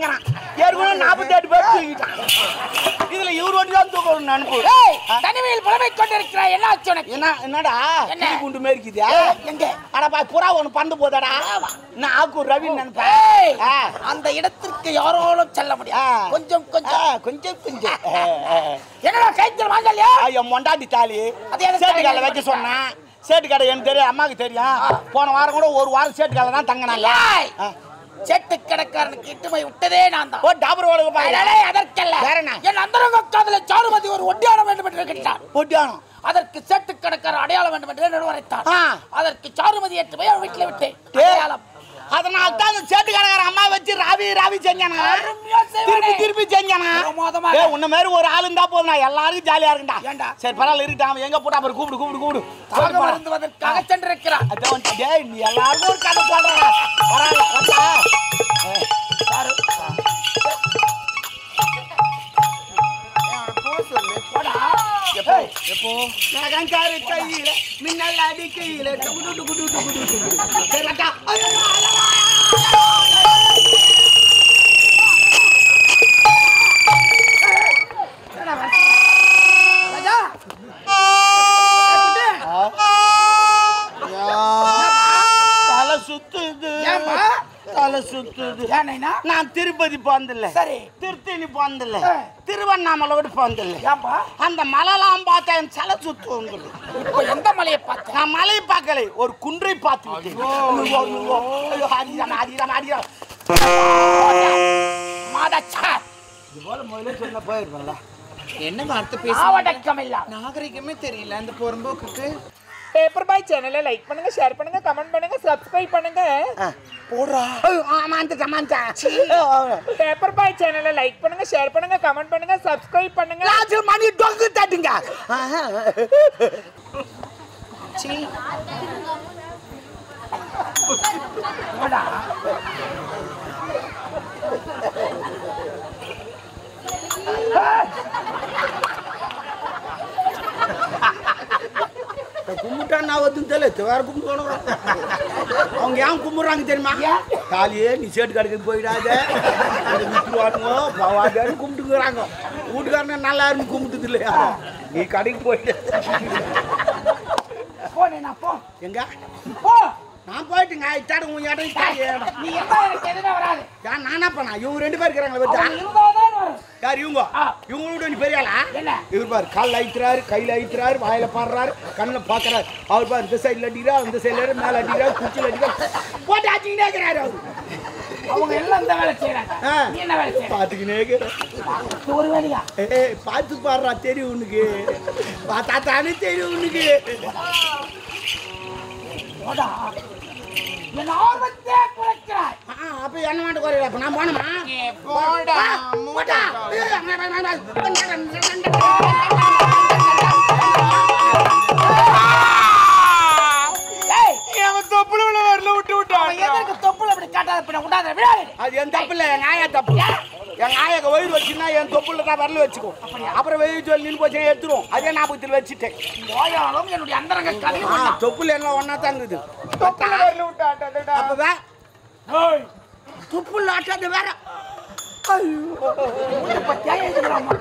தூங்கிங்கிறான் ஏற்கனவே நாற்பத்தி எட்டு பேர் தூங்கிட்டான் இதுல இவர் ஒட்டி தான் தூக்கம் நினைப்பு ஏய், தனிமையில் புலமைக் கொண்டிருக்கிறாய் என்ன ஆச்சு உனக்கு என்ன என்னடா என்ன? கிளி குண்டு மாரி இருக்குதா ஏய், எங்க? அடப்பா புறா ஒண்ணு பந்து போதாடா நான் ஆக்கு ரவி ஏய், நினைப்பேன் ஆ. அந்த இடத்திற்கு யாரோடும் செல்ல ஆ. முடியாது கொஞ்சம் கொஞ்சம் ஆ, கொஞ்சம் கொஞ்சம் ஆ, ஆ. என்னடா கைத்தல் வாங்கலையா ஆ, என் மொண்டாட்டி தாலி அது எதுக்கு சேட்டு கடை தாலி வைக்க சொன்னேன் சேட்டு கடை எனக்கு தெரியும் அம்மாவுக்கு தெரியும் போன வாரம் கூட ஒரு வாரம் சேட்டு கடை தான் தங்கினாங்க ஏய், செட்டு கடைக்காரனுக்கு இட்டு போய் விட்டதே நான் தான் ஓ டாபர் ஒழுங்கு பாரு அடடே, அதற்கல்ல வேற என்ன? என் அந்தரங்க காதல சாருமதி ஒரு ஒட்டியான வேண்டும் என்று கேட்டார் பொட்டியானம் அதற்கு செட்டு கடைக்காரர் அடையாளம் வேண்டும் என்று நிர்வகித்தார் ஆ. அதற்கு சாருமதி ஏற்று போய் அவன் வீட்டில் விட்டேன் டேய். அடையாளம் அதனால தான் அந்த சேட்டு கடைக்கார அம்மா வச்சு ராவி ராவி செஞ்சானா அருமையா செய்வானே. திருப்பி திருப்பி செஞ்சானா பிரமாதமாக. ஏய் உன்ன மாதிரி ஒரு ஆளு இருந்தா போதும் நான் எல்லாருக்கும் ஜாலியா இருக்குடா ஏன்டா? சரி பரவாயில்ல இருக்கட்டும் அவன் எங்க போட்டா அப்புறம் கூப்பிடு கூப்பிடு கூப்பிடு தாக கூப்பிடு போடா. மருந்துவதற்காக சென்றிருக்கிறார் அதான் வந்து, டேய் நீ எல்லாருக்கும் ஒரு கதை சொல்றா பரவாயில்ல வந்தா சாரு போடா. ஏய், நகங்காரு கையில மின்னல் அடிக்கையில டுகுடு டுகுடு டுகுடு டுகுடு. சரி அட்டா. ஐயோ, ஐயோ, ராஜா. தலை சுத்துது ஏம்மா? தலை சுத்துது ஏன் நைனா? நான் திருப்பதி போனதில்ல சரி. திருத்தணி போனதில்ல ஆ. திருவண்ணாமலை விட்டு போனதில்ல ஏன்பா? அந்த மலைலாம் பார்த்தா என் தலை சுத்து வந்துடுது இப்ப எந்த மலையை பார்த்த நான் மலையை பார்க்கலை ஒரு குன்றை பார்த்து விட்டேன் ஐயோ, ஐயோ, ஐயோ, அடிக்கிறான், அடிக்கிறான், அடிக்கிறான். மாதச்சார் இது போல முதல்ல சொன்ன போயிருப்பேன்ல என்னங்க அடுத்து பேச மாவடக்கம் இல்ல நாகரிகமே தெரியல அந்த பொறம்போக்குக்கு பேப்பர் பாய் சேனலை லைக் பண்ணுங்க ஷேர் பண்ணுங்க கமெண்ட் பண்ணுங்க சப்ஸ்கிரைப் பண்ணுங்க போடுறா ஆமாந்த மாந்த பேப்பர் பாய் சேனலை லைக் பண்ணுங்க ஷேர் பண்ணுங்க கமெண்ட் பண்ணுங்க சப்ஸ்கிரைப் பண்ணுங்க லாஜர் மணி டொங்கு தட்டுங்க சீ போடா. கும்பிட்டா நான் வந்து தெரியல வேற கும்பிட்டு அவங்க ஏன் கும்பிடுறாங்க தெரியுமா காலையே நீ சேட்டு கடைக்கு போயிடாத இங்க வித்துருவானுங்க போவாதன்னு கும்பிட்டுக்கிறாங்க வீட்டுக்காரன நல்லா இருந்து கும்பிட்டது இல்லையா நீ கடைக்கு போயிட்டு போ நைனா, போ எங்க போ நான் போயிட்டுங்க இத்தாடு உன் இடம் இத்தாடு என் இடம். நீ இருந்தா எனக்கு எதுவுமே வராது ஏன் நானா பண்ணா இவங்க ரெண்டு பேர் இருக்கிறாங்களே அவன் வச்சா இருந்தாதான் வரும் யார் இவங்க ஆ. இவங்களோட நீ பெரியாளா என்ன? இவர் பாரு காலில் அழிக்கிறாரு கையில் அழிக்கிறாரு வாயில பாடுறாரு கண்ணில் பார்க்கறாரு அவர் பாரு இந்த சைடில் அடிக்கிறார் அந்த சைடில் மேலே அடிக்கிறார் குச்சியில் அடிக்கிறார் போட்டு அடிச்சுக்கிட்டே இருக்கிறாரு அவர் அவங்க எல்லாம் இந்த வேலை செய்யறாங்க ஆ. நீ என்ன வேலை செய்யற பார்த்துக்கினே இருக்கிறார் இது ஒரு வேலையா ஏய் பார்த்து பாடுறா தெரியும் உனக்கு பார்த்தா தானே தெரியும் உனக்கு போடா என் ஆர்வத்தை குறைக்கிறாய் ஆ, அப்ப என்ன மாட்டு குறையில அப்ப நான் போனோமா போடா போட்டா ஏய் அவன் தொப்புல உள்ள வரல விட்டு அவன் எதற்கு தொப்புல இப்படி காட்டாத பின்ன விடாத விடாது அது என் தப்பு இல்லை என் ஆயா தப்பு என் ஆயாக்கு வயிறு வச்சுன்னா என் தொப்புல தான் வரல வச்சுக்கும் அப்புறம் வெயில் சொல்லி நின்று போச்சு எடுத்துரும் அதே ஞாபகத்தில் வச்சுட்டேன் ஓயாலும் என்னுடைய அந்தரங்க கதை ஆ, தொப்புல எல்லாம் ஒன்னா தாங்குது தொப்புல வரல விட்டு ஆட்டாதடா. அப்ப வே துப்புல ஆட்டாது வேற பத்தியா எழுதுகிறாமா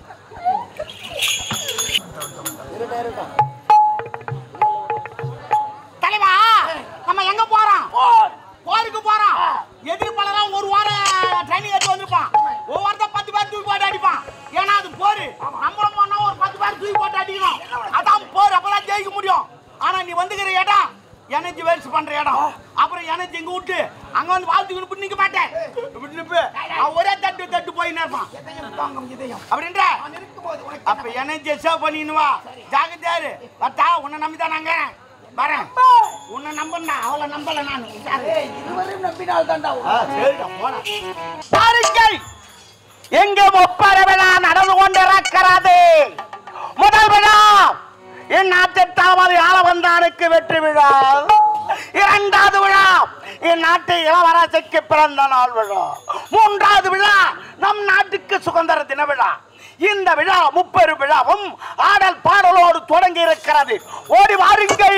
தலைவா நம்ம எங்க போறோம் போர் போருக்கு போறோம் எதிரி பலரும் ஒரு வாரம் ட்ரைனிங் எடுத்து வந்திருப்பான் ஒவ்வொருத்த பத்து பேர் தூக்கி போட்டு அடிப்பான் ஏன்னா அது போரு நம்மளும் போனா ஒரு பத்து பேர் தூக்கி போட்டு அடிக்கணும் அதான் போர் அப்பதான் ஜெயிக்க முடியும் ஆனா நீ வந்துக்கிற இடம் எனர்ஜி வேஸ்ட் பண்ற இடம் அப்புறம் எனர்ஜி இங்க விட்டு அங்க வந்து வாழ்த்துக்கு இப்படி நிக்க மாட்டேன் இப்படி நிப்பு அவன் ஒரே தட்டு தட்டு போயின்னு இருப்பான் இதயம் தாங்கும் இதயம் அப்படின்ற அவன் இருக்கும்போது உனக்கு அப்ப எனர்ஜி சேவ் பண்ணின்னு வா ஜாகிரதையாரு வட்டா உன்னை நம்பி தான் நாங்க வரேன் உன்னை நம்புனா அவளை நம்பல நான் ஏய், இதுவரையும் நம்பினால் தாண்டா பாருங்கள் எங்க ஒப்பர விழா நடந்து கொண்டிருக்கிறது முதல் விழா என் நாட்டிற்காவது ஆள வந்தானுக்கு வெற்றி விழா இரண்டாவது விழா என் நாட்டு இளவரசிக்கு பிறந்த நாள் விழா மூன்றாவது விழா நம் நாட்டுக்கு சுதந்திர தின விழா இந்த விழா முப்பெரு விழாவும் ஆடல் பாடலோடு தொடங்கி இருக்கிறது ஓடி வாருங்கள்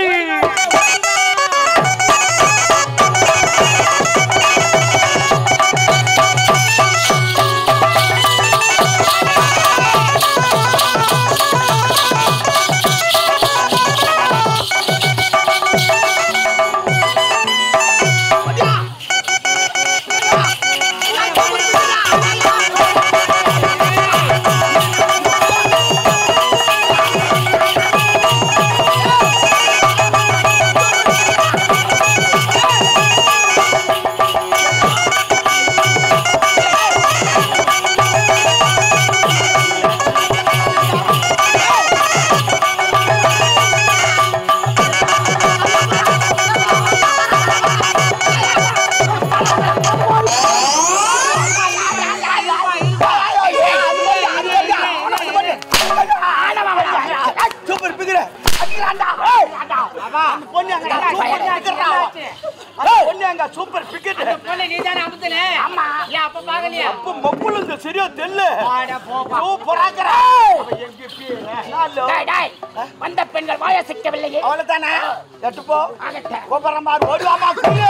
சூப்பர் பிக்கெட் நீ தானே அமுத்தல ஏன் அப்ப பாக்கலையா மொப்புல இந்த சரியா தெல்லு சூப்பராக்கிற டேய், டேய், வந்த பெண்கள் வாய சிக்கவில்லையே அவ்வளவுதானே எட்டு போ ஆகட்டும். கூப்பிடுறேன் பாரு ஓடுவாமா குள்ளு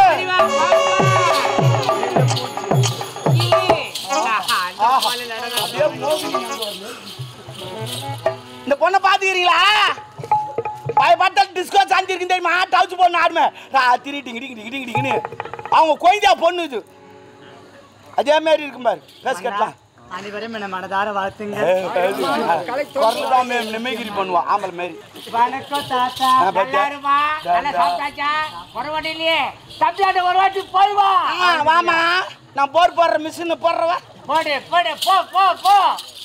அப்படியே மோகினி வருது. இந்த பொண்ணை பாத்துக்கிறீங்களா பயப்பட்ட டிஸ்கோ சாந்தி இருக்கு தெரியுமா டவுச்சு பொண்ணு ஆடுமே ராத்திரி டிங்கி டிங்கி டிங்கி டிங்கி டிங்கின்னு அவங்க கொய்தா பொண்ணு இது அதே மாதிரி இருக்கும் பாரு பேச கட்டலாம் அனைவரும் என்ன மனதார வாழ்த்துங்க குரல் தான் மே- மிமிக்ரி பண்ணுவான் ஆம்பளை மாரி வணக்கம் தாத்தா ஆ, பாத்தியா? எல்லாருமா நல்லா சாப்பிட்டாச்சா ஒரு வாட்டி இல்லையே தம்பியாண்ட ஒரு வாட்டி போய் வா ஆ, வாமா நான் போர் போடுற மிஷின் போடுறவா போடு போடு போ போ போ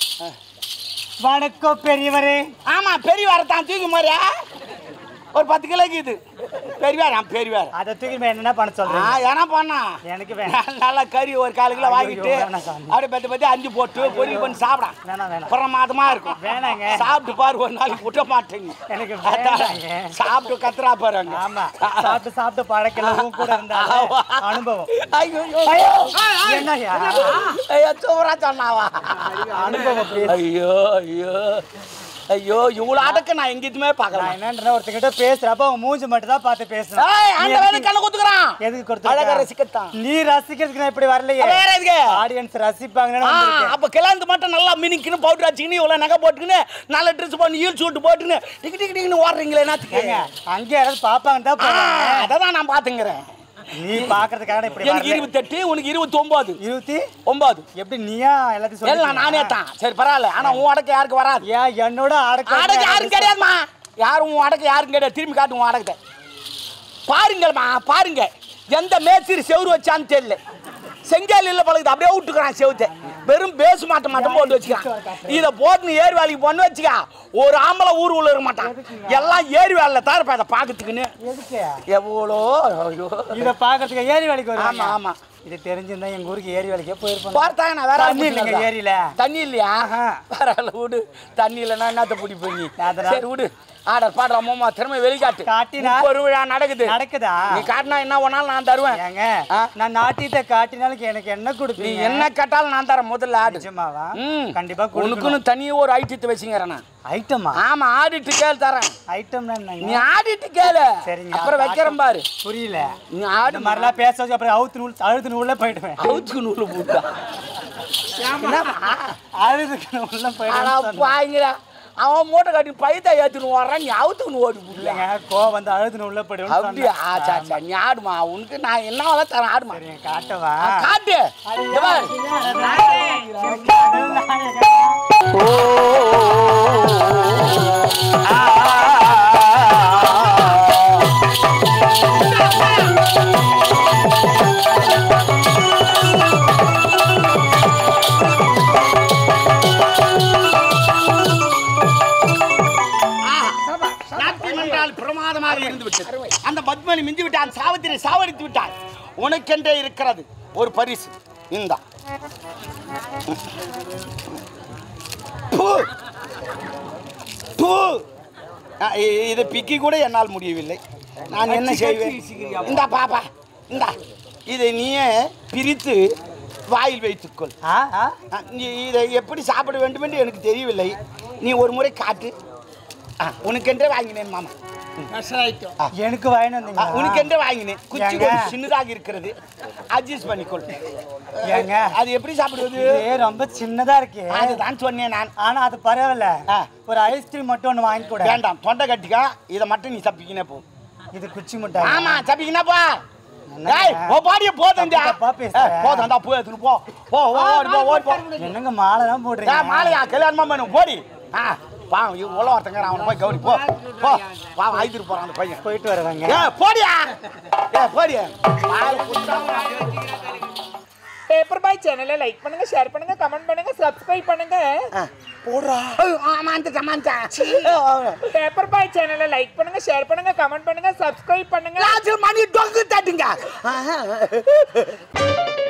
வணக்கம் பெரியவரே ஆமா பெரியவார தான் தூக்கி மாதிரியா ஒரு பத்து கிலோக்கு இது பெரியவார் ஆ பெரியவார் அதை தூக்கி நான் என்னென்ன பண்ண ஆ சொல்றீங்க ஏன்னா பண்ணா எனக்கு வேணாம் நல்லா கறி ஒரு கால் கிலோ ஐயோ, வாங்கிட்டு வேணாம் சாமி. அப்படியே பத்தி பத்தி அஞ்சு போட்டு பொரியல் பண்ணி சாப்பிடா வேணாம் வேணாம் பிரமாதமா இருக்கும் வேணாங்க. சாப்பிட்டு பாரு ஒரு நாளைக்கு விட்ட மாட்டேங்க எனக்கு அதான், வேணாங்க. சாப்பிட்டு கத்துறா பாருங்க ஆமா சாப்பிட்டு சாப்பிட்டு பழக்கல உன் கூட இருந்தா அனுபவம் ஐயோ ஐயோ என்னய்யா ஐயோ சூப்பரா சொன்னாவா அனுபவம் அப்படி ஐயோ ஐயோ ஐயோ இவ்வளவு அடக்க நான் எங்கேயுமே நான் பார்க்கலாம் என்னன்ற ஒருத்தங்கிட்ட பேசுறப்ப அவன் மூஞ்சி மட்டும் தான் பார்த்து பேசுறேன் ஏய், நீ அந்த வேலை எதுக்கு- கண்ணை குத்துக்கிறான் எதுக்கு கொடுத்து அழகா ரசிக்கத்தான் நீ ரசிக்கிறதுக்கு நான் இப்படி வரலையே வேற எதுக்கு ஆடியன்ஸ் ரசிப்பாங்கன்னு ஆ, வந்திருக்கேன். அப்ப கிளந்து மட்டும் நல்லா மினிக்குன்னு பவுடர் வச்சுக்கின்னு இவ்வளவு நகை போட்டுக்கின்னு நல்ல ட்ரெஸ் பண்ணி ஈல் சூட்டு போட்டுக்கின்னு டிக்கு டிக்கு டிக்குன்னு ஓடுறீங்களே என்னத்துக்கு ஏங்க அங்கே யாராவது பாப்பாங்க தான் ஆ, போவாங்க அததான் நான் பாத்துங்கிறேன் நீ பாக்குறதுக்காக இப்படி எனக்கு வரல. இருபத்தெட்டு உனக்கு இருபத்தி ஒன்பது இருபத்தி ஒன்பது எப்படி நீயா எல்லாத்தையும் எல்லாம் நானே சொல்லி தான் சரி பரவாயில்ல ஆனா உன் அடக்க யாருக்கு வராது ஏன் என்னோட அடக்கம் அடக்க யாரும் கிடையாதுமா யாரும் உன் அடக்க யாரும் கிடையாது திரும்பி காட்டு உன் அடக்கத்தை பாருங்கள்மா பாருங்க எந்த மேஸ்திரி செவுரு வச்சான்னு தெரியல செங்கல் இல்ல பழகுது அப்படியே விட்டுக்கிறான் செவுத்தை வெறும் பேசு மாட்ட மட்டும் போட்டு வச்சுக்கிறான் இதை போட்டு ஏரி வேலைக்கு பொண்ணு வச்சுக்கா ஒரு ஆம்பளை ஊர் உள்ள இருக்க மாட்டான் எல்லாம் ஏரி வேலையில தவிர அதை பார்க்கறதுக்குன்னு எதுக்கு எவ்வளோ ஐயோ இத பாக்குறதுக்கு ஏரி வேலைக்கு வருவாங்க ஆமா ஆமா இது தெரிஞ்சிருந்தா எங்க ஊருக்கு ஏரி வேலைக்கே போயிருப்போம் பார்த்தாங்க நான் வேற தண்ணி இல்லைங்க ஏரியில தண்ணி இல்லையா பரவாயில்ல விடு தண்ணி இல்லைன்னா என்னத்த பிடி போய் நீ அதெல்லாம் சரி விடு ஆடர் பாடுற அம்மா திறமை வெளிக்காட்டு காட்டினா? ஒரு விழா நடக்குது நடக்குதா நீ காட்டினா என்ன ஒன்னாலும் நான் தருவேன் ஏங்க ஆ? நான் நாட்டியத்தை காட்டினாலும் எனக்கு என்ன நீ கொடுப்பீங்க என்ன கேட்டாலும் நான் தரேன் முதல்ல ஆடு நிஜமாவா ம் கண்டிப்பா உனக்குன்னு கொடுக்கணும் தனியா ஒரு ஐட்டத்தை வச்சுங்கிறேன் நான் ஐட்டமா ஆமா ஆடிட்டு கேள் தரேன் ஐட்டம்னா நீ என்னங்க ஆடிட்டு கேளு சரிங்க அப்புறம் வைக்கிறேன் பாரு புரியல நீ ஆடு இந்த மாதிரிலாம் பேச வச்சு அப்புறம் அவுத்து நூல் அழுத்து நூல்ல போயிடுவேன் அவுத்துக்கு நூலு போட்டா அழுதுக்கு நூல்ல ஆனா போயிடுவேன் பாய்ங்களா அவன் மூட்டை கட்டி பைத்தா ஏத்துன்னு வர்றான் நீ அவுத்துக்கு ஓடி போடல இல்லைங்க கோவம் வந்து அழுது நூல்ல போயிடுவேன் அப்படியா ஆ, சரி சரி நீ ஆடுமா உனக்கு நான் என்ன வேலை தரேன் ஆடுமா சரிங்க காட்டவா ஆ, காட்டு இங்க பாரு. நாட்டியம் என்றால் பிரமாதமாக இருந்து விட்டது அந்த பத்மனி மிஞ்சி விட்டான் சாவித்திரி சாவடித்து விட்டான் உனக்கென்றே இருக்கிறது ஒரு பரிசு இந்தா பூ. பூ. நான் இ- இதை பிக்கி கூட என்னால் முடியவில்லை நான் என்ன செய்வேன் இந்தா பாப்பா இந்தா இதை நீயே பிரித்து வாயில் வைத்துக்கொள் ஆ ஆ ஆ, நீ இதை எப்படி சாப்பிட வேண்டும் என்று எனக்கு தெரியவில்லை நீ ஒரு முறை காட்டு ஆ, உனக்கென்றே வாங்கினேன் மாமா எனக்கு வாங்கிட்டு ஆ, வந்தீங்க உனக்கென்றே வாங்கினேன் குச்சி ஏங்க? கொஞ்சம் சின்னதாக இருக்கிறது அட்ஜஸ்ட் பண்ணிக்கொள் ஏங்க அது எப்படி சாப்பிடுவது இது ரொம்ப சின்னதா இருக்கு அதுதான் சொன்னேன் நான் ஆனா அது பரவாயில்ல ஆ. ஒரு ஐஸ்கிரீம் மட்டும் ஒண்ணு வாங்கி கூட வேண்டாம் தொண்டை கட்டிக்கா இதை மட்டும் நீ தப்பிக்கினே போ இது குச்சி முட்டை ஆமா தப்பிக்கினா போ என்னங்க? ஏய் ஓ பாடிய போதண்டா தப்பு தப்பா பேசுற. போதண்டா போய் எடுத்துட்டு போ போ ஓ, ஓடி போ ஓடி போ என்னங்க மாலை தான் ஏ போடுறீங்க மாலையா கல்யாணமா பண்ணும் போடி ஆ பாவம் இவன் உள்ள ஒருத்தங்க அவனை போய் கவனி போ போ பாவம் ஐந்துட்டு போறான் அந்த பையன் போயிட்டு வருவாங்க ஏ போடியா ஏ போடியா பேப்பர் பாய் சேனலை லைக் பண்ணுங்க ஷேர் பண்ணுங்க கமெண்ட் பண்ணுங்க சப்ஸ்கிரைப் பண்ணுங்க போடுறா ஆமாந்த கமாந்தா பேப்பர் பாய் சேனலை லைக் பண்ணுங்க ஷேர் பண்ணுங்க கமெண்ட் பண்ணுங்க சப்ஸ்கிரைப் பண்ணுங்க மணி டொங்கு தட்டுங்க